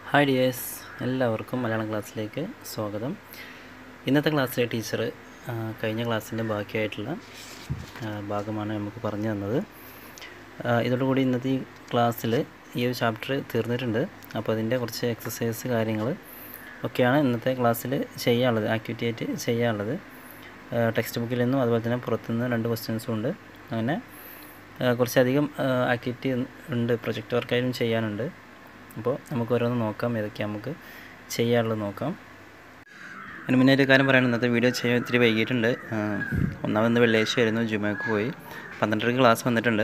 hi dears എല്ലാവർക്കും മലയാളം ക്ലാസ്സിലേക്ക് സ്വാഗതം ഇന്നത്തെ ക്ലാസ്സിലെ ടീച്ചർ കഴിഞ്ഞ ക്ലാസ്സിൻ്റെ ബാക്കിയായിട്ടുള്ള ആ, ഭാഗമാണ് നമുക്ക് പറഞ്ഞു തന്നത് ആ, ഇതോടുകൂടി ഇന്നത്തെ ഈ ക്ലാസ്സിൽ ഈ ഒരു ചാപ്റ്റർ തീർന്നിട്ടുണ്ട് അപ്പോൾ അതിൻ്റെ കുറച്ച് എക്സസൈസ് കാര്യങ്ങൾ ഒക്കെയാണ് ഇന്നത്തെ ക്ലാസ്സിൽ ചെയ്യാനുള്ളത് ആക്ടിവിറ്റി ആയിട്ട് ചെയ്യാനുള്ളത് ടെക്സ്റ്റ് ബുക്കിൽ നിന്നും അതുപോലെ തന്നെ പുറത്തുനിന്ന് രണ്ട് ക്വസ്റ്റ്യൻസും ഉണ്ട് അങ്ങനെ ആ, കുറച്ചധികം ആക്ടിവിറ്റി ഉണ്ട് പ്രൊജക്റ്റ് വർക്കായാലും ചെയ്യാനുണ്ട് അപ്പോൾ നമുക്ക് ഓരോന്ന് നോക്കാം ഏതൊക്കെയാണ് നമുക്ക് ചെയ്യാനുള്ളത് നോക്കാം അതിന് മുന്നേ ഒരു കാര്യം പറയണം ഇന്നത്തെ വീഡിയോ ചെയ്യാൻ ഇത്തിരി വൈകിയിട്ടുണ്ട് ആ, ഒന്നാമത് വെള്ളിയാഴ്ച ആയിരുന്നു ജുമയ്ക്ക് പോയി പന്ത്രണ്ടരക്ക് ക്ലാസ് വന്നിട്ടുണ്ട്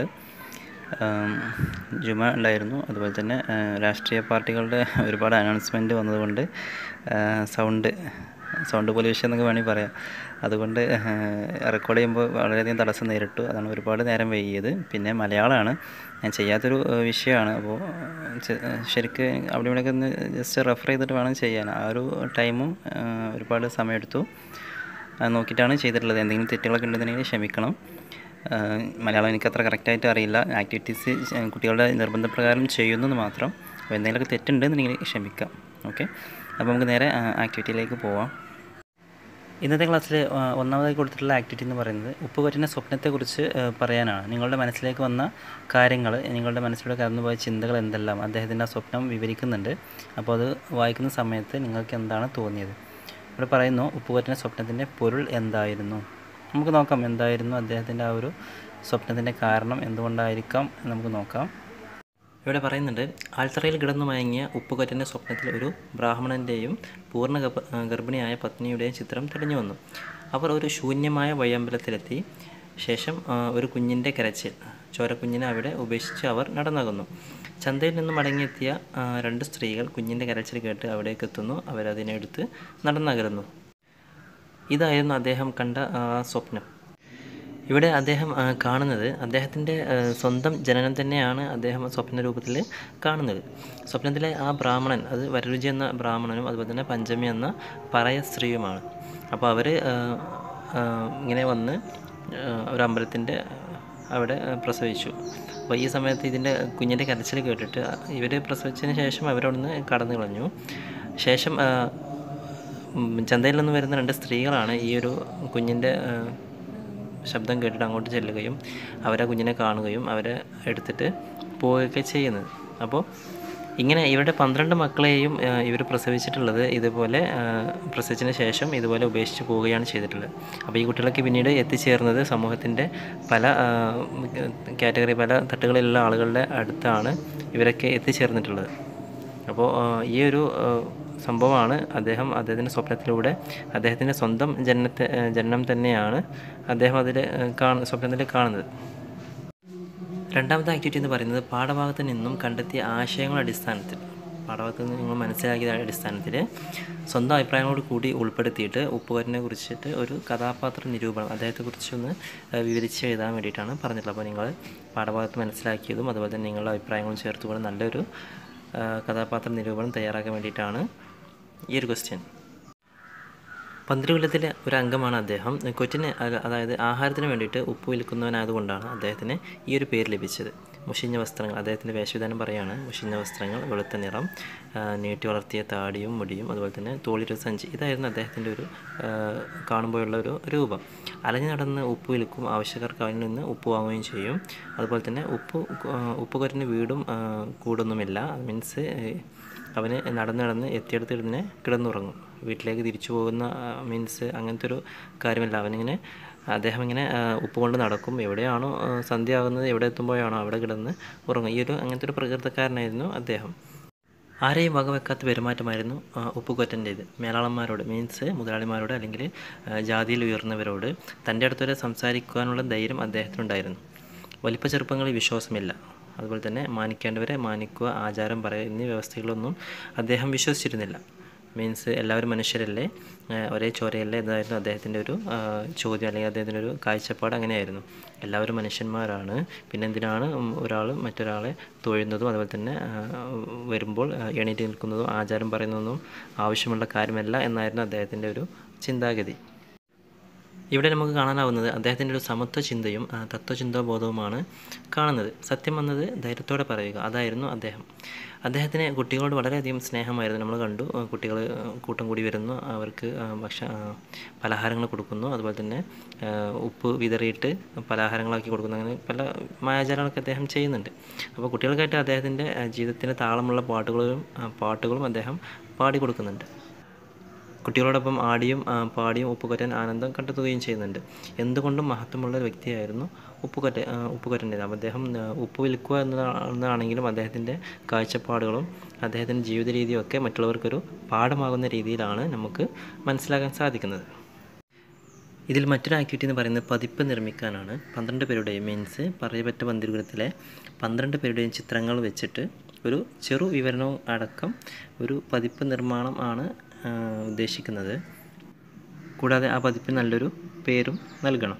ആം, ജുമ ഉണ്ടായിരുന്നു അതുപോലെ തന്നെ ആ, രാഷ്ട്രീയ പാർട്ടികളുടെ ഒരുപാട് അനൗൺസ്മെൻറ്റ് വന്നതുകൊണ്ട് ആ, സൗണ്ട് സൗണ്ട് പൊല്യൂഷൻ എന്നൊക്കെ വേണമെങ്കിൽ പറയാം അതുകൊണ്ട് റെക്കോർഡ് ചെയ്യുമ്പോൾ വളരെയധികം തടസ്സം നേരിട്ടു അതാണ് ഒരുപാട് നേരം വൈകിയത് പിന്നെ മലയാളമാണ് ഞാൻ ചെയ്യാത്തൊരു ആ, വിഷയമാണ് അപ്പോൾ ചെ- ശരിക്ക് അവിടെ ഇവിടെയൊക്കെ ഒന്ന് ജസ്റ്റ് റെഫർ ചെയ്തിട്ട് വേണം ചെയ്യാൻ ആ ഒരു ടൈമും ആ, ഒരുപാട് സമയമെടുത്തു അത് നോക്കിയിട്ടാണ് ചെയ്തിട്ടുള്ളത് എന്തെങ്കിലും തെറ്റുകളൊക്കെ ഉണ്ടെന്നുണ്ടെങ്കിൽ ക്ഷമിക്കണം ആ, മലയാളം എനിക്ക് അത്ര കറക്റ്റായിട്ട് അറിയില്ല ആക്ടിവിറ്റീസ് കുട്ടികളുടെ നിർബന്ധപ്രകാരം ചെയ്യുന്നത് മാത്രം അപ്പോൾ എന്തെങ്കിലുമൊക്കെ തെറ്റുണ്ടെന്നുണ്ടെങ്കിൽ ക്ഷമിക്കാം ഓക്കെ അപ്പോൾ നമുക്ക് നേരെ ആക്ടിവിറ്റിയിലേക്ക് പോവാം ഇന്നത്തെ ക്ലാസ്സിൽ ഒന്നാമതായി കൊടുത്തിട്ടുള്ള ആക്ടിവിറ്റി എന്ന് പറയുന്നത് ഉപ്പ് പറ്റുന്ന സ്വപ്നത്തെക്കുറിച്ച് ആ, പറയാനാണ് നിങ്ങളുടെ മനസ്സിലേക്ക് വന്ന കാര്യങ്ങൾ നിങ്ങളുടെ മനസ്സിലൂടെ കടന്നുപോയ ചിന്തകൾ എന്തെല്ലാം അദ്ദേഹത്തിൻ്റെ ആ സ്വപ്നം വിവരിക്കുന്നുണ്ട് അപ്പോൾ അത് വായിക്കുന്ന സമയത്ത് നിങ്ങൾക്ക് എന്താണ് തോന്നിയത് ഇവിടെ പറയുന്നു ഉപ്പ് പറ്റുന്ന സ്വപ്നത്തിൻ്റെ പൊരുൾ എന്തായിരുന്നു നമുക്ക് നോക്കാം എന്തായിരുന്നു അദ്ദേഹത്തിൻ്റെ ആ ഒരു സ്വപ്നത്തിൻ്റെ കാരണം എന്തുകൊണ്ടായിരിക്കാം എന്ന് നമുക്ക് നോക്കാം ഇവിടെ പറയുന്നുണ്ട് ആൽത്തറയിൽ കിടന്നു മയങ്ങിയ ഉപ്പുകറ്റൻ്റെ സ്വപ്നത്തിൽ ഒരു ബ്രാഹ്മണൻ്റെയും പൂർണ്ണ ഗർഭ- ആ, ഗർഭിണിയായ പത്നിയുടെയും ചിത്രം തെളിഞ്ഞു വന്നു അവർ ഒരു ശൂന്യമായ വഴിയമ്പലത്തിലെത്തി ശേഷം ആ, ഒരു കുഞ്ഞിൻ്റെ കരച്ചിൽ ചോരക്കുഞ്ഞിനെ അവിടെ ഉപേക്ഷിച്ച് അവർ നടന്നകുന്നു ചന്തയിൽ നിന്ന് മടങ്ങിയെത്തിയ ആ, രണ്ട് സ്ത്രീകൾ കുഞ്ഞിൻ്റെ കരച്ചിൽ കേട്ട് അവിടേക്ക് എത്തുന്നു അവരതിനെടുത്ത് നടന്നകലുന്നു ഇതായിരുന്നു അദ്ദേഹം കണ്ട ആ, സ്വപ്നം ഇവിടെ അദ്ദേഹം ആ, കാണുന്നത് അദ്ദേഹത്തിൻ്റെ ആ, സ്വന്തം ജനനം തന്നെയാണ് അദ്ദേഹം സ്വപ്ന രൂപത്തിൽ കാണുന്നത് സ്വപ്നത്തിലെ ആ ബ്രാഹ്മണൻ അത് വരരുചി എന്ന ബ്രാഹ്മണനും അതുപോലെ തന്നെ പഞ്ചമി എന്ന പറയ സ്ത്രീയുമാണ് അപ്പോൾ അവർ ഇങ്ങനെ വന്ന് ആ, ഒരു അമ്പലത്തിൻ്റെ അവിടെ ആ, പ്രസവിച്ചു അപ്പോൾ ഈ സമയത്ത് ഇതിൻ്റെ കുഞ്ഞിൻ്റെ കരച്ചിൽ കേട്ടിട്ട് ഇവർ പ്രസവിച്ചതിന് ശേഷം അവരവിടുന്ന് കടന്നു കളഞ്ഞു ശേഷം ആ, ഉം, ചന്തയിൽ നിന്ന് വരുന്ന രണ്ട് സ്ത്രീകളാണ് ഈ ഒരു കുഞ്ഞിൻ്റെ ആ, ശബ്ദം കേട്ടിട്ട് അങ്ങോട്ട് ചെല്ലുകയും അവരെ കുഞ്ഞിനെ കാണുകയും അവരെ എടുത്തിട്ട് പോവുകയൊക്കെ ചെയ്യുന്നത് അപ്പോൾ ഇങ്ങനെ ഇവരുടെ പന്ത്രണ്ട് മക്കളെയും ഇവർ പ്രസവിച്ചിട്ടുള്ളത് ഇതുപോലെ ആ, പ്രസവിച്ചതിന് ശേഷം ഇതുപോലെ ഉപേക്ഷിച്ച് പോവുകയാണ് ചെയ്തിട്ടുള്ളത് അപ്പോൾ ഈ കുട്ടികളൊക്കെ പിന്നീട് എത്തിച്ചേർന്നത് സമൂഹത്തിൻ്റെ പല ആ, കാറ്റഗറി പല തട്ടുകളിലുള്ള ആളുകളുടെ അടുത്താണ് ഇവരൊക്കെ എത്തിച്ചേർന്നിട്ടുള്ളത് അപ്പോൾ ആ, ഈ ഒരു ആ, സംഭവമാണ് അദ്ദേഹം അദ്ദേഹത്തിൻ്റെ സ്വപ്നത്തിലൂടെ അദ്ദേഹത്തിൻ്റെ സ്വന്തം ജനനത്തെ ആ, ജനനം തന്നെയാണ് അദ്ദേഹം അതിൽ കാണ സ്വപ്നത്തിൽ കാണുന്നത് രണ്ടാമത്തെ ആക്ടിവിറ്റി എന്ന് പറയുന്നത് പാഠഭാഗത്ത് നിന്നും കണ്ടെത്തിയ ആശയങ്ങളുടെ അടിസ്ഥാനത്തിൽ പാഠഭാഗത്ത് നിന്ന് നിങ്ങൾ മനസ്സിലാക്കിയ അടിസ്ഥാനത്തിൽ സ്വന്തം അഭിപ്രായങ്ങളോട് കൂടി ഉൾപ്പെടുത്തിയിട്ട് ഉപ്പുകാരനെ കുറിച്ചിട്ട് ഒരു കഥാപാത്ര നിരൂപണം അദ്ദേഹത്തെക്കുറിച്ചൊന്ന് ആ, വിവരിച്ച് എഴുതാൻ വേണ്ടിയിട്ടാണ് പറഞ്ഞിട്ടുള്ളത് അപ്പോൾ നിങ്ങൾ പാഠഭാഗത്ത് മനസ്സിലാക്കിയതും അതുപോലെ തന്നെ നിങ്ങളുടെ അഭിപ്രായങ്ങളും ചേർത്തുകൊണ്ട് നല്ലൊരു ആ, കഥാപാത്ര നിരൂപണം തയ്യാറാക്കാൻ വേണ്ടിയിട്ടാണ് ഈ ഒരു ക്വസ്റ്റ്യൻ പന്തിരുകുലത്തിലെ ഒരു അംഗമാണ് അദ്ദേഹം കൊറ്റിന് അക- അതായത് ആഹാരത്തിന് വേണ്ടിയിട്ട് ഉപ്പ് വിൽക്കുന്നവനായതുകൊണ്ടാണ് അദ്ദേഹത്തിന് ഈ ഒരു പേര് ലഭിച്ചത് മുഷിഞ്ഞ വസ്ത്രങ്ങൾ അദ്ദേഹത്തിൻ്റെ വേഷവിധാനം പറയാണ് മുഷിഞ്ഞ വസ്ത്രങ്ങൾ വെളുത്ത നിറം ആ, നീട്ടി വളർത്തിയ താടിയും മുടിയും അതുപോലെ തന്നെ തോളിലൊരു സഞ്ചി ഇതായിരുന്നു അദ്ദേഹത്തിൻ്റെ ഒരു ആ, കാണുമ്പോഴുള്ള ഒരു രൂപം അലഞ്ഞു നടന്ന് ഉപ്പ് വിൽക്കും ആവശ്യക്കാർക്ക് അവനിൽ നിന്ന് ഉപ്പ് വാങ്ങുകയും ചെയ്യും അതുപോലെ തന്നെ ഉപ്പ് ആ, ഉപ്പ് കൊരന് വീടും ആ, കൂടൊന്നുമില്ല മീൻസ് അവന് നടന്ന് നടന്ന് എത്തിയെടുത്ത് ഇരുന്ന് കിടന്നുറങ്ങും വീട്ടിലേക്ക് തിരിച്ചു പോകുന്ന മീൻസ് അങ്ങനത്തെ ഒരു കാര്യമില്ല അവനിങ്ങനെ അദ്ദേഹം ഇങ്ങനെ ആ, ഉപ്പ് കൊണ്ട് നടക്കും എവിടെയാണോ ആ, സന്ധ്യ ആകുന്നത് എവിടെ എത്തുമ്പോഴാണോ അവിടെ കിടന്ന് ഉറങ്ങും ഈ ഒരു അങ്ങനത്തെ ഒരു പ്രകൃതക്കാരനായിരുന്നു അദ്ദേഹം ആരെയും വകവെക്കാത്ത പെരുമാറ്റമായിരുന്നു ആ, ഉപ്പുകൊറ്റൻ്റേത് മേലാളന്മാരോട് മീൻസ് മുതലാളിമാരോട് അല്ലെങ്കിൽ ആ, ജാതിയിൽ ഉയർന്നവരോട് തൻ്റെ അടുത്തുവരെ സംസാരിക്കുവാനുള്ള ധൈര്യം അദ്ദേഹത്തിനുണ്ടായിരുന്നു വലിപ്പ ചെറുപ്പങ്ങളിൽ വിശ്വാസമില്ല അതുപോലെ തന്നെ മാനിക്കേണ്ടവരെ മാനിക്കുക ആചാരം പറയുക എന്നീ വ്യവസ്ഥകളൊന്നും അദ്ദേഹം വിശ്വസിച്ചിരുന്നില്ല മീൻസ് എല്ലാവരും മനുഷ്യരല്ലേ ആ, ഒരേ ചോരയല്ലേ എന്നായിരുന്നു അദ്ദേഹത്തിൻ്റെ ഒരു ആ, ചോദ്യം അല്ലെങ്കിൽ അദ്ദേഹത്തിൻ്റെ ഒരു കാഴ്ചപ്പാട് അങ്ങനെയായിരുന്നു എല്ലാവരും മനുഷ്യന്മാരാണ് പിന്നെ എന്തിനാണ് ഒരാൾ മറ്റൊരാളെ തൊഴുന്നതും അതുപോലെ തന്നെ ആ, വരുമ്പോൾ ആ, എണീറ്റ് നിൽക്കുന്നതും ആചാരം പറയുന്നതൊന്നും ആവശ്യമുള്ള കാര്യമല്ല എന്നായിരുന്നു അദ്ദേഹത്തിൻ്റെ ഒരു ചിന്താഗതി ഇവിടെ നമുക്ക് കാണാനാവുന്നത് അദ്ദേഹത്തിൻ്റെ ഒരു സമത്വ ചിന്തയും ആ, തത്വചിന്താബോധവുമാണ് കാണുന്നത് സത്യം വന്നത് ധൈര്യത്തോടെ പറയുക അതായിരുന്നു അദ്ദേഹം അദ്ദേഹത്തിന് കുട്ടികളോട് വളരെയധികം സ്നേഹമായിരുന്നു നമ്മൾ കണ്ടു കുട്ടികൾ കൂട്ടം കൂടി വരുന്നു അവർക്ക് ആ, ഭക്ഷ ആ, പലഹാരങ്ങൾ കൊടുക്കുന്നു അതുപോലെ തന്നെ ആ, ഉപ്പ് വിതറിയിട്ട് പലഹാരങ്ങളാക്കി കൊടുക്കുന്നു അങ്ങനെ പല മായാചാരങ്ങളൊക്കെ അദ്ദേഹം ചെയ്യുന്നുണ്ട് അപ്പോൾ കുട്ടികൾക്കായിട്ട് അദ്ദേഹത്തിൻ്റെ ആ, ജീവിതത്തിന് താളമുള്ള പാട്ടുകളും ആ, പാട്ടുകളും അദ്ദേഹം പാടി കൊടുക്കുന്നുണ്ട് കുട്ടികളോടൊപ്പം ആടിയും ആ, പാടിയും ഉപ്പുകൊറ്റൻ ആനന്ദം കണ്ടെത്തുകയും ചെയ്യുന്നുണ്ട് എന്തുകൊണ്ടും മഹത്വമുള്ള ഒരു വ്യക്തിയായിരുന്നു ഉപ്പുകൊറ്റ ആ, ഉപ്പുകൊറ്റൻ്റേത് അപ്പോൾ അദ്ദേഹം ആ, ഉപ്പ് വിൽക്കുക എന്നതാ- എന്നതാണെങ്കിലും അദ്ദേഹത്തിൻ്റെ കാഴ്ചപ്പാടുകളും അദ്ദേഹത്തിൻ്റെ ജീവിത രീതിയും ഒക്കെ മറ്റുള്ളവർക്കൊരു പാഠമാകുന്ന രീതിയിലാണ് നമുക്ക് മനസ്സിലാക്കാൻ സാധിക്കുന്നത് ഇതിൽ മറ്റൊരു ആക്ടിവിറ്റി എന്ന് പറയുന്നത് പതിപ്പ് നിർമ്മിക്കാനാണ് പന്ത്രണ്ട് പേരുടെയും മീൻസ് പറയപ്പെട്ട പന്തിരുകുലത്തിലെ പന്ത്രണ്ട് പേരുടെയും ചിത്രങ്ങൾ വെച്ചിട്ട് ഒരു ചെറു വിവരണവും അടക്കം ഒരു പതിപ്പ് നിർമ്മാണം ആണ് ആ, ഉദ്ദേശിക്കുന്നത് കൂടാതെ ആ പതിപ്പിന് നല്ലൊരു പേരും നൽകണം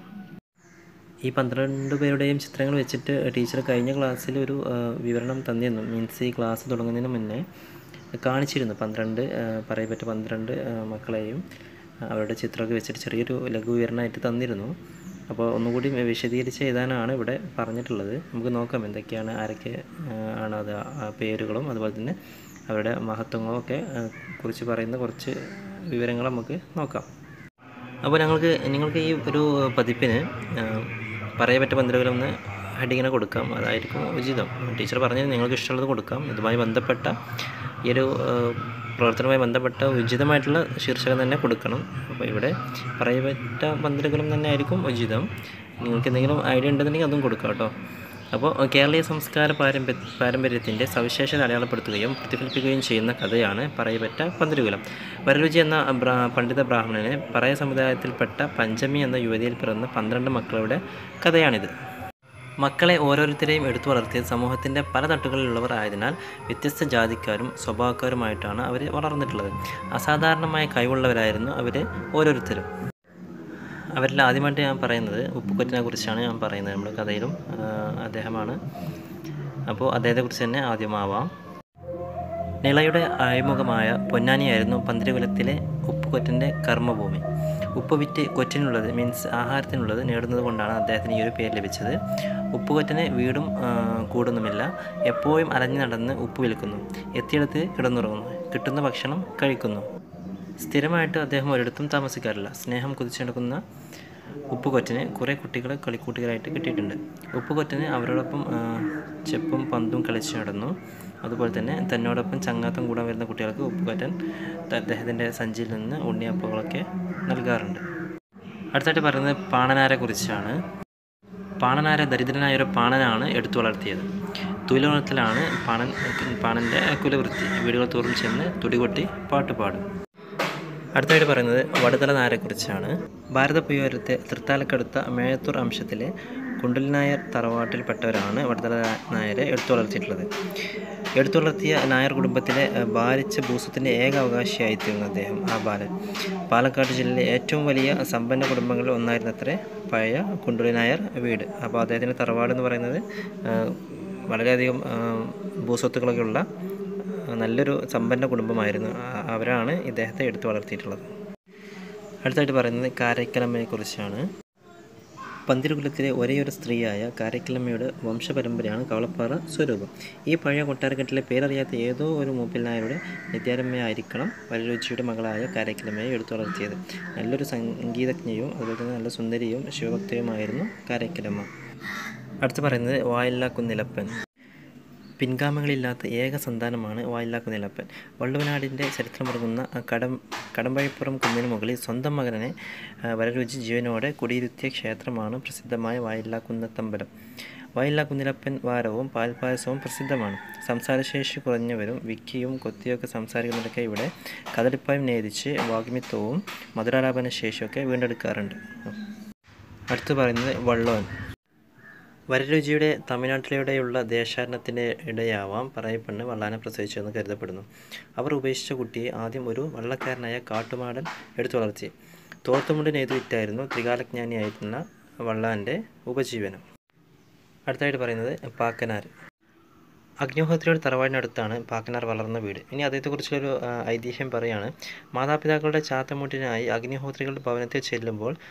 ഈ പന്ത്രണ്ട് പേരുടെയും ചിത്രങ്ങൾ വെച്ചിട്ട് ടീച്ചർ കഴിഞ്ഞ ക്ലാസ്സിൽ ഒരു ആ, വിവരണം തന്നിരുന്നു മീൻസ് ഈ ക്ലാസ് തുടങ്ങുന്നതിന് മുന്നേ കാണിച്ചിരുന്നു പന്ത്രണ്ട് ആ, പറയപ്പെട്ട പന്ത്രണ്ട് ആ, മക്കളെയും ആ, അവരുടെ ചിത്രമൊക്കെ വെച്ചിട്ട് ചെറിയൊരു ലഘു വിവരണമായിട്ട് തന്നിരുന്നു അപ്പോൾ ഒന്നുകൂടി വിശദീകരിച്ച് എഴുതാനാണ് ഇവിടെ പറഞ്ഞിട്ടുള്ളത് നമുക്ക് നോക്കാം എന്തൊക്കെയാണ് ആരൊക്കെ ആ, ആണ് അത് ആ പേരുകളും അതുപോലെ തന്നെ അവരുടെ മഹത്വങ്ങളും ഒക്കെ ആ, കുറിച്ച് പറയുന്ന കുറച്ച് വിവരങ്ങൾ നമുക്ക് നോക്കാം അപ്പോൾ ഞങ്ങൾക്ക് നിങ്ങൾക്ക് ഈ ഒരു പതിപ്പിന് ആ, പറയപ്പെട്ട പന്തിരകളൊന്ന് ഹെഡിങ്ങിനെ കൊടുക്കാം അതായിരിക്കും ഉചിതം ടീച്ചർ പറഞ്ഞത് നിങ്ങൾക്ക് ഇഷ്ടമുള്ളത് കൊടുക്കാം ഇതുമായി ബന്ധപ്പെട്ട ഈ ഒരു ആ, പ്രവർത്തനവുമായി ബന്ധപ്പെട്ട ഉചിതമായിട്ടുള്ള ശീർഷകം തന്നെ കൊടുക്കണം അപ്പോൾ ഇവിടെ പറയപ്പെട്ട പന്തിരകളും തന്നെ ആയിരിക്കും ഉചിതം നിങ്ങൾക്ക് എന്തെങ്കിലും ഐഡിയ ഉണ്ടെന്നുണ്ടെങ്കിൽ അതും കൊടുക്കാം കേട്ടോ അപ്പോൾ കേരളീയ സംസ്കാര പാരമ്പര്യ പാരമ്പര്യത്തിൻ്റെ സവിശേഷത അടയാളപ്പെടുത്തുകയും പ്രതിഫലിപ്പിക്കുകയും ചെയ്യുന്ന കഥയാണ് പറയപ്പെട്ട പന്തിരുകുലം വരരുചി എന്ന ബ്രാ പണ്ഡിത ബ്രാഹ്മണന് പറയ സമുദായത്തിൽപ്പെട്ട പഞ്ചമി എന്ന യുവതിയിൽ പിറന്ന പന്ത്രണ്ട് മക്കളുടെ കഥയാണിത് മക്കളെ ഓരോരുത്തരെയും എടുത്തു വളർത്തിയത് സമൂഹത്തിൻ്റെ പല തട്ടുകളിലുള്ളവർ ആയതിനാൽ വ്യത്യസ്ത ജാതിക്കാരും സ്വഭാവക്കാരുമായിട്ടാണ് അവർ വളർന്നിട്ടുള്ളത് അസാധാരണമായ കഴിവുള്ളവരായിരുന്നു അവർ ഓരോരുത്തരും അവരിൽ ആദ്യമായിട്ട് ഞാൻ പറയുന്നത് ഉപ്പുകൊറ്റിനെ കുറിച്ചാണ് ഞാൻ പറയുന്നത് നമ്മുടെ കഥയിലും ആ, അദ്ദേഹമാണ് അപ്പോൾ അദ്ദേഹത്തെക്കുറിച്ച് തന്നെ ആദ്യമാവാം നിളയുടെ അഴിമുഖമായ പൊന്നാനിയായിരുന്നു പന്തിരകുലത്തിലെ ഉപ്പുകൊറ്റൻ്റെ കർമ്മഭൂമി ഉപ്പ് വിറ്റ് കൊറ്റിനുള്ളത് മീൻസ് ആഹാരത്തിനുള്ളത് നേടുന്നത് കൊണ്ടാണ് അദ്ദേഹത്തിന് ഈ ഒരു പേര് ലഭിച്ചത് ഉപ്പുകൊറ്റന് വീടും ആ, കൂടുന്നുമില്ല എപ്പോഴും അലഞ്ഞു നടന്ന് ഉപ്പ് വിൽക്കുന്നു എത്തിയിടത്ത് കിടന്നുറങ്ങുന്നു കിട്ടുന്ന ഭക്ഷണം കഴിക്കുന്നു സ്ഥിരമായിട്ട് അദ്ദേഹം ഒരിടത്തും താമസിക്കാറില്ല സ്നേഹം കുതിച്ചെടുക്കുന്ന ഉപ്പുകൊറ്റന് കുറേ കുട്ടികളെ കളിക്കൂട്ടുകാരായിട്ട് കിട്ടിയിട്ടുണ്ട് ഉപ്പുകൊറ്റന് അവരോടൊപ്പം ആ, ചെപ്പും പന്തും കളിച്ച് നടന്നു അതുപോലെ തന്നെ തന്നോടൊപ്പം ചങ്ങാത്തം കൂടാൻ വരുന്ന കുട്ടികൾക്ക് ഉപ്പുകൊറ്റൻ ത- അദ്ദേഹത്തിൻ്റെ സഞ്ചിയിൽ നിന്ന് ഉണ്ണിയപ്പങ്ങളൊക്കെ നൽകാറുണ്ട് അടുത്തായിട്ട് പറയുന്നത് പാണനാരെ കുറിച്ചാണ് പാണനാരെ ദരിദ്രനായ ഒരു പാണനാണ് എടുത്തു വളർത്തിയത് തുലവളത്തിലാണ് പാണൻ പാണൻ്റെ കുലവൃത്തി വീടുകൾ തോറും ചെന്ന് തുടികൊട്ടി പാട്ടുപാടും അടുത്തായിട്ട് പറയുന്നത് വടുതല നായരെക്കുറിച്ചാണ് ഭാരതപുയോരത്തെ തൃത്താലക്കടുത്ത മേഴത്തൂർ അംശത്തിലെ കുണ്ടൽ നായർ തറവാട്ടിൽപ്പെട്ടവരാണ് വടുതല നായരെ എടുത്തു വളർത്തിയിട്ടുള്ളത് എടുത്തു വളർത്തിയ നായർ കുടുംബത്തിലെ ഏഹ്, ഭാരിച്ച ഭൂസ്വത്തിൻ്റെ ഏക അവകാശിയായിത്തീർന്നു അദ്ദേഹം ആ ബാലൻ പാലക്കാട് ജില്ലയിലെ ഏറ്റവും വലിയ സമ്പന്ന കുടുംബങ്ങളിൽ ഒന്നായിരുന്നത്രേ പഴയ കുണ്ടുളി നായർ വീട് അപ്പോൾ അദ്ദേഹത്തിൻ്റെ തറവാട് എന്ന് പറയുന്നത് ഏഹ്, വളരെയധികം ഏഹ്, ഭൂസ്വത്തുക്കളൊക്കെ ഉള്ള നല്ലൊരു സമ്പന്ന കുടുംബമായിരുന്നു ആ- അവരാണ് ഇദ്ദേഹത്തെ എടുത്തു വളർത്തിയിട്ടുള്ളത് അടുത്തായിട്ട് പറയുന്നത് കാരക്കലമ്മയെക്കുറിച്ചാണ് പന്തിരുകുലത്തിലെ ഒരേയൊരു സ്ത്രീയായ കാരക്കലമ്മയുടെ വംശപരമ്പരയാണ് കവളപ്പാറ സ്വരൂപം ഈ പഴയ കൊട്ടാരക്കെട്ടിലെ പേരറിയാത്ത ഏതോ ഒരു മൂപ്പിൽ നായരുടെ നിത്യാരമ്മയായിരിക്കണം വരരുചിയുടെ മകളായ കാരക്കലമ്മയെ എടുത്തു വളർത്തിയത് നല്ലൊരു സംഗീതജ്ഞയും അതുപോലെ തന്നെ നല്ല സുന്ദരിയും ശിവഭക്തയുമായിരുന്നു കാരക്കലമ്മ അടുത്ത് പറയുന്നത് വായില്ല കുന്നിലപ്പൻ പിൻഗാമികളില്ലാത്ത ഏക സന്താനമാണ് വായില്ലാക്കുനിലപ്പൻ വള്ളുവനാടിൻ്റെ ചരിത്രമുറങ്ങുന്ന കടം കടമ്പഴിപ്പുറം കുന്നിന് മുകളിൽ സ്വന്തം മകനെ ആ, വരരുചി ജീവനോടെ കുടിയിരുത്തിയ ക്ഷേത്രമാണ് പ്രസിദ്ധമായ വായില്ലാക്കുന്നത്തമ്പലം വായില്ലാക്കുന്നിലപ്പൻ വാരവും പാൽപ്പായസവും പ്രസിദ്ധമാണ് സംസാരശേഷി കുറഞ്ഞവരും വിക്കിയും കൊത്തിയൊക്കെ സംസാരിക്കുന്നവരൊക്കെ ഇവിടെ കദളിപ്പായം നേദിച്ച് വാഗ്മിത്വവും മധുരാലാപന ശേഷിയൊക്കെ വീണ്ടെടുക്കാറുണ്ട് അടുത്ത് പറയുന്നത് വള്ളോൻ വരരുചിയുടെ തമിഴ്നാട്ടിലൂടെയുള്ള ദേശാടനത്തിൻ്റെ ഇടയാവാം പറയപ്പെണ്ണ് വള്ളാനെ പ്രസവിച്ചതെന്ന് കരുതപ്പെടുന്നു അവർ ഉപേക്ഷിച്ച കുട്ടിയെ ആദ്യം ഒരു വള്ളക്കാരനായ കാട്ടുമാടൻ എടുത്തു വളർത്തി തോർത്തുമുണ്ട് നെയ്തു വിറ്റായിരുന്നു ത്രികാലജ്ഞാനിയായിരുന്ന വള്ളാൻ്റെ ഉപജീവനം അടുത്തായിട്ട് പറയുന്നത് പാക്കനാർ അഗ്നിഹോത്രിയുടെ തറവാടിനടുത്താണ് പാക്കനാർ വളർന്ന വീട് ഇനി അദ്ദേഹത്തെക്കുറിച്ചൊരു ആ, ഐതിഹ്യം പറയാണ് മാതാപിതാക്കളുടെ ചാത്തമുട്ടിനായി അഗ്നിഹോത്രികളുടെ ഭവനത്തിൽ ചെല്ലുമ്പോൾ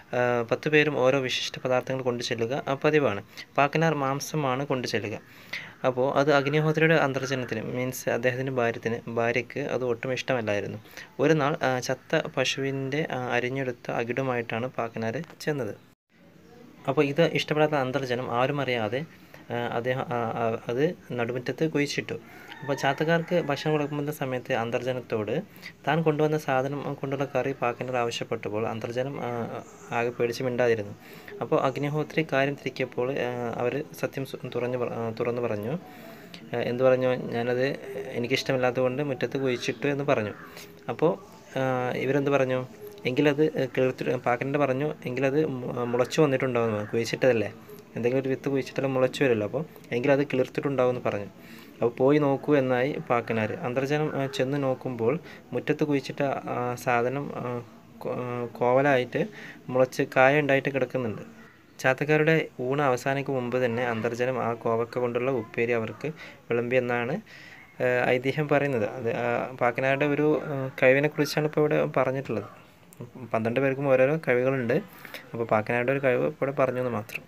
ആ, പത്ത് പേരും ഓരോ വിശിഷ്ട പദാർത്ഥങ്ങൾ കൊണ്ടു ചെല്ലുക ആ, പതിവാണ് പാക്കനാർ മാംസമാണ് കൊണ്ടു ചെല്ലുക അപ്പോൾ അത് അഗ്നിഹോത്രിയുടെ അന്തർജനത്തിന് മീൻസ് അദ്ദേഹത്തിൻ്റെ ഭാര്യത്തിന് ഭാര്യയ്ക്ക് അത് ഒട്ടും ഇഷ്ടമല്ലായിരുന്നു ഒരു നാൾ ആ, ചത്ത പശുവിൻ്റെ ആ, അരിഞ്ഞെടുത്ത അകിടുമായിട്ടാണ് പാക്കനാർ ചെന്നത് അപ്പോൾ ഇത് ഇഷ്ടപ്പെടാത്ത അന്തർജനം ആരും അറിയാതെ ആ, അദ്ദേഹം ആ, ആ, അത് നടുമുറ്റത്ത് കുഴിച്ചിട്ടു അപ്പോൾ ചാത്തക്കാർക്ക് ഭക്ഷണം കൊടുക്കുന്ന സമയത്ത് അന്തർജനത്തോട് താൻ കൊണ്ടുവന്ന സാധനം കൊണ്ടുള്ള കറി പാക്കനർ ആവശ്യപ്പെട്ടപ്പോൾ അന്തർജനം ആ, ആകെ പേടിച്ച് മിണ്ടാതിരുന്നു അപ്പോൾ അഗ്നിഹോത്രി കാര്യം തിരിക്കിയപ്പോൾ അവർ സത്യം സു- തുറഞ്ഞു പറ- ആ, തുറന്നു പറഞ്ഞു ആ, എന്ത് പറഞ്ഞു ഞാനത് എനിക്കിഷ്ടമില്ലാത്തതുകൊണ്ട് മുറ്റത്ത് കുഴിച്ചിട്ടു എന്ന് പറഞ്ഞു അപ്പോൾ ആ, ഇവരെന്ത് പറഞ്ഞു എങ്കിലത് കിളിർത്തി പാക്കൻ്റെ പറഞ്ഞു എങ്കിലത് മു- മുളച്ചു വന്നിട്ടുണ്ടാവും കുഴിച്ചിട്ടതല്ലേ എന്തെങ്കിലും ഒരു വിത്ത് കുഴിച്ചിട്ടാലും മുളച്ചു വരുമല്ലോ അപ്പോൾ എങ്കിലത് കിളിർത്തിട്ടുണ്ടാവും എന്ന് പറഞ്ഞു അപ്പോൾ പോയി നോക്കൂ എന്നായി പാക്കനാർ അന്തർജനം ആ, ചെന്ന് നോക്കുമ്പോൾ മുറ്റത്ത് കുഴിച്ചിട്ട ആ, സാധനം ആ, കോ- ആ, കോവലായിട്ട് മുളച്ച് കായ ഉണ്ടായിട്ട് കിടക്കുന്നുണ്ട് ചാത്തക്കാരുടെ ഊണ് അവസാനിക്കും മുമ്പ് തന്നെ അന്തർജനം ആ കോവക്ക കൊണ്ടുള്ള ഉപ്പേരി അവർക്ക് വിളമ്പി എന്നാണ് ആ, ഐതിഹ്യം പറയുന്നത് അത് ആ, പാക്കനാരുടെ ഒരു ആ, കഴിവിനെ കുറിച്ചാണ് ഇപ്പോൾ ഇവിടെ പറഞ്ഞിട്ടുള്ളത് പന്ത്രണ്ട് പേർക്കും ഓരോരോ കഴിവുകളുണ്ട് അപ്പോൾ പാക്കനാരുടെ ഒരു കഴിവ് ഇപ്പോൾ ഇവിടെ പറഞ്ഞു എന്ന് മാത്രം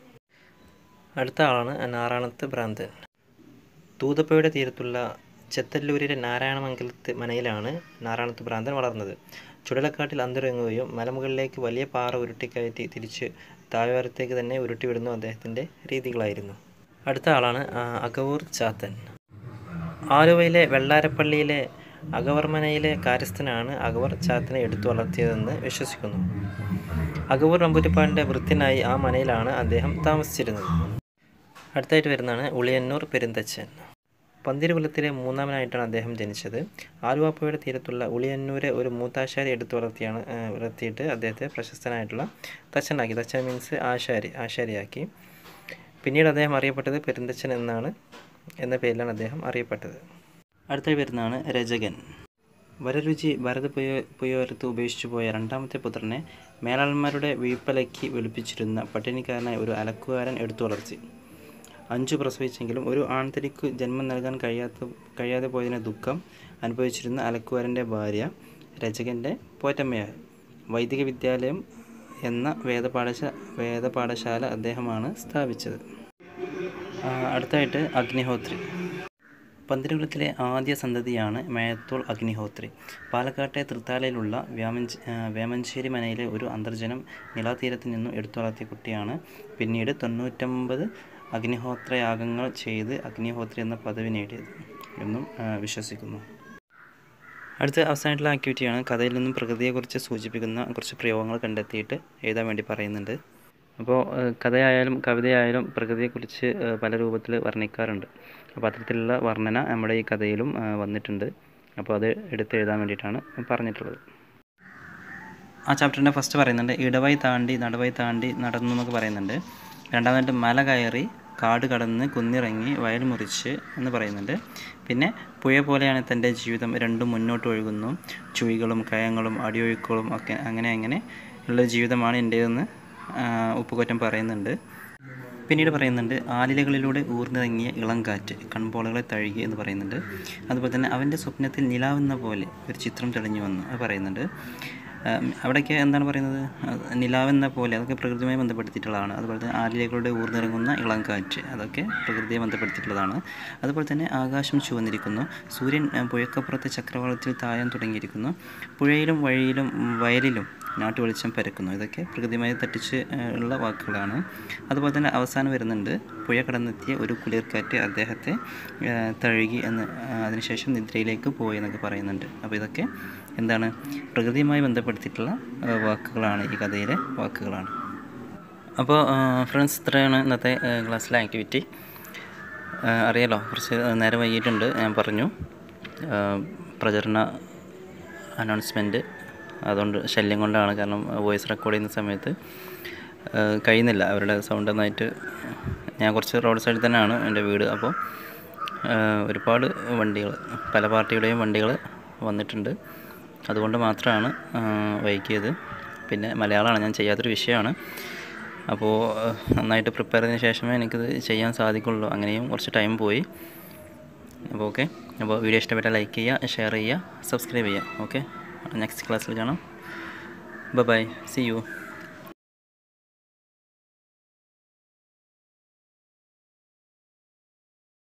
അടുത്ത ആളാണ് നാറാണത്ത് ഭ്രാന്തൻ തൂതപ്പയുടെ തീരത്തുള്ള ചെത്തല്ലൂരിലെ നാരായണമംഗലത്ത് മനയിലാണ് നാരായണത്ത് ഭ്രാന്തൻ വളർന്നത് ചുടലക്കാട്ടിൽ അന്തിറങ്ങുകയും മലമുകളിലേക്ക് വലിയ പാറ ഉരുട്ടിക്കയറ്റി തിരിച്ച് താഴ്വാരത്തേക്ക് തന്നെ ഉരുട്ടിവിടുന്നു അദ്ദേഹത്തിൻ്റെ രീതികളായിരുന്നു അടുത്ത ആളാണ് ആ, അകവൂർ ചാത്തൻ ആലുവയിലെ വെള്ളാരപ്പള്ളിയിലെ അകവർമനയിലെ കാര്യസ്ഥനാണ് അകവർ ചാത്തനെ എടുത്തു വളർത്തിയതെന്ന് വിശ്വസിക്കുന്നു അകവൂർ നമ്പൂരിപ്പാടിൻ്റെ വൃത്തിനായി ആ മനയിലാണ് അദ്ദേഹം താമസിച്ചിരുന്നത് അടുത്തായിട്ട് വരുന്നതാണ് ഉളിയന്നൂർ പെരുന്തച്ചൻ പന്തിരുകുലത്തിലെ മൂന്നാമനായിട്ടാണ് അദ്ദേഹം ജനിച്ചത് ആലുവാപ്പുഴയുടെ തീരത്തുള്ള ഉളിയന്നൂരെ ഒരു മൂത്താശാരി എടുത്തു വളർത്തിയാണ് ആ, വളർത്തിയിട്ട് അദ്ദേഹത്തെ പ്രശസ്തനായിട്ടുള്ള തച്ചനാക്കി തച്ചൻ മീൻസ് ആശാരി ആശാരിയാക്കി പിന്നീട് അദ്ദേഹം അറിയപ്പെട്ടത് പെരുന്തച്ചൻ എന്നാണ് എന്ന പേരിലാണ് അദ്ദേഹം അറിയപ്പെട്ടത് അടുത്തായി വരുന്നതാണ് രജകൻ വരരുചി ഭരത പുയ പുയോരത്ത് ഉപേക്ഷിച്ചു പോയ രണ്ടാമത്തെ പുത്രനെ മേലാളന്മാരുടെ വീപ്പലക്കി വെളുപ്പിച്ചിരുന്ന പട്ടിണിക്കാരനായ ഒരു അലക്കുകാരൻ എടുത്തു വളർത്തി അഞ്ചു പ്രസവിച്ചെങ്കിലും ഒരു ആൺതരിക്ക് ജന്മം നൽകാൻ കഴിയാത്ത കഴിയാതെ പോയതിനെ ദുഃഖം അനുഭവിച്ചിരുന്ന അലക്കുകാരൻ്റെ ഭാര്യ രചകൻ്റെ പോറ്റമ്മയായി വൈദിക വിദ്യാലയം എന്ന വേദപാഠശ വേദപാഠശാല അദ്ദേഹമാണ് സ്ഥാപിച്ചത് ആ, അടുത്തായിട്ട് അഗ്നിഹോത്രി പന്തിരുകുലത്തിലെ ആദ്യ സന്തതിയാണ് മേയത്തോൾ അഗ്നിഹോത്രി പാലക്കാട്ടെ തൃത്താലയിലുള്ള വ്യാമഞ്ച് ആ, വേമഞ്ചേരി മനയിലെ ഒരു അന്തർജനം നിലാതീരത്ത് നിന്നും എടുത്തു വളർത്തിയ കുട്ടിയാണ് പിന്നീട് തൊണ്ണൂറ്റൊമ്പത് അഗ്നിഹോത്രയാഗങ്ങൾ ചെയ്ത് അഗ്നിഹോത്രി എന്ന പദവി നേടിയത് എന്നും ആ, വിശ്വസിക്കുന്നു അടുത്ത അവസാനമായിട്ടുള്ള ആക്ടിവിറ്റിയാണ് കഥയിൽ നിന്നും പ്രകൃതിയെക്കുറിച്ച് സൂചിപ്പിക്കുന്ന കുറച്ച് പ്രയോഗങ്ങൾ കണ്ടെത്തിയിട്ട് എഴുതാൻ വേണ്ടി പറയുന്നുണ്ട് അപ്പോൾ ഏഹ്, കഥയായാലും കവിതയായാലും പ്രകൃതിയെക്കുറിച്ച് ഏഹ്, പല രൂപത്തിൽ വർണ്ണിക്കാറുണ്ട് അപ്പോൾ അത്തരത്തിലുള്ള വർണ്ണന നമ്മുടെ ഈ കഥയിലും ഏഹ്, വന്നിട്ടുണ്ട് അപ്പോൾ അത് എടുത്ത് എഴുതാൻ വേണ്ടിയിട്ടാണ് പറഞ്ഞിട്ടുള്ളത് ആ ചാപ്റ്ററിൻ്റെ ഫസ്റ്റ് പറയുന്നുണ്ട് ഇടവഴി താണ്ടി നടവഴി താണ്ടി നടന്നു എന്നൊക്കെ പറയുന്നുണ്ട് രണ്ടാമതായിട്ട് മല കയറി കാട് കടന്ന് കുന്നിറങ്ങി വയൽ മുറിച്ച് എന്ന് പറയുന്നുണ്ട് പിന്നെ പുഴ പോലെയാണ് തൻ്റെ ജീവിതം രണ്ടും മുന്നോട്ട് ഒഴുകുന്നു ചുഴികളും കയങ്ങളും അടിയൊഴുക്കുകളും ഒക്കെ അങ്ങനെ അങ്ങനെ ഉള്ള ജീവിതമാണ് എൻ്റേതെന്ന് ഉപ്പുകൊറ്റം പറയുന്നുണ്ട് പിന്നീട് പറയുന്നുണ്ട് ആലിലകളിലൂടെ ഊർന്നിറങ്ങിയ ഇളം കാറ്റ് കൺപോളകളെ തഴുകി എന്ന് പറയുന്നുണ്ട് അതുപോലെ തന്നെ അവൻ്റെ സ്വപ്നത്തിൽ നിലാവെന്ന പോലെ ഒരു ചിത്രം തെളിഞ്ഞു വന്നു അത് പറയുന്നുണ്ട് ആം, അവിടെയൊക്കെ എന്താണ് പറയുന്നത് അത് നിലാവെന്ന പോലെ അതൊക്കെ പ്രകൃതിയുമായി ബന്ധപ്പെടുത്തിയിട്ടുള്ളതാണ് അതുപോലെ തന്നെ ആലിലകളുടെ ഊർന്നിറങ്ങുന്ന ഇളം കാറ്റ് അതൊക്കെ പ്രകൃതിയെ ബന്ധപ്പെടുത്തിയിട്ടുള്ളതാണ് അതുപോലെ തന്നെ ആകാശം ചുവന്നിരിക്കുന്നു സൂര്യൻ ആ, പുഴക്കപ്പുറത്തെ ചക്രവാളത്തിൽ താഴാൻ തുടങ്ങിയിരിക്കുന്നു പുഴയിലും വഴിയിലും ഉം, വയലിലും നാട്ടുവെളിച്ചം പരക്കുന്നു ഇതൊക്കെ പ്രകൃതിയുമായി തട്ടിച്ച് ആ, ഉള്ള വാക്കുകളാണ് അതുപോലെ തന്നെ അവസാനം വരുന്നുണ്ട് പുഴ കടന്നെത്തിയ ഒരു കുളിർക്കാറ്റ് അദ്ദേഹത്തെ ആ, തഴുകി എന്ന് ആ, അതിനുശേഷം നിദ്രയിലേക്ക് പോയി എന്നൊക്കെ പറയുന്നുണ്ട് അപ്പോൾ ഇതൊക്കെ എന്താണ് പ്രകൃതിയുമായി ബന്ധപ്പെടുത്തിയിട്ടുള്ള ആ, വാക്കുകളാണ് ഈ കഥയിലെ വാക്കുകളാണ് അപ്പോൾ ഫ്രണ്ട്സ് ഇത്രയാണ് ഇന്നത്തെ ആ, ക്ലാസ്സിലെ ആക്ടിവിറ്റി ആ, അറിയാലോ കുറച്ച് നേരം വൈകിയിട്ടുണ്ട് ഞാൻ പറഞ്ഞു ആ, പ്രചരണ അനൗൺസ്മെൻറ്റ് അതുകൊണ്ട് ശല്യം കൊണ്ടാണ് കാരണം വോയിസ് റെക്കോർഡ് ചെയ്യുന്ന സമയത്ത് ആ, കഴിയുന്നില്ല അവരുടെ സൗണ്ട് നന്നായിട്ട് ഞാൻ കുറച്ച് റോഡ് സൈഡിൽ തന്നെയാണ് എൻ്റെ വീട് അപ്പോൾ ആ, ഒരുപാട് വണ്ടികൾ പല പാർട്ടിയുടെയും വണ്ടികൾ വന്നിട്ടുണ്ട് അതുകൊണ്ട് മാത്രമാണ് ആ, വൈകിയത് പിന്നെ മലയാളമാണ് ഞാൻ ചെയ്യാത്തൊരു വിഷയമാണ് അപ്പോൾ ആ, നന്നായിട്ട് പ്രിപ്പയർ ചെയ്തതിന് ശേഷമേ എനിക്കിത് ചെയ്യാൻ സാധിക്കുള്ളൂ അങ്ങനെയും കുറച്ച് ടൈം പോയി അപ്പോൾ ഓക്കെ അപ്പോൾ വീഡിയോ ഇഷ്ടപ്പെട്ടാൽ ലൈക്ക് ചെയ്യുക ഷെയർ ചെയ്യുക സബ്സ്ക്രൈബ് ചെയ്യുക ഓക്കെ നെക്സ്റ്റ് ക്ലാസ്സിൽ കാണാം ബൈ ബൈ സി യു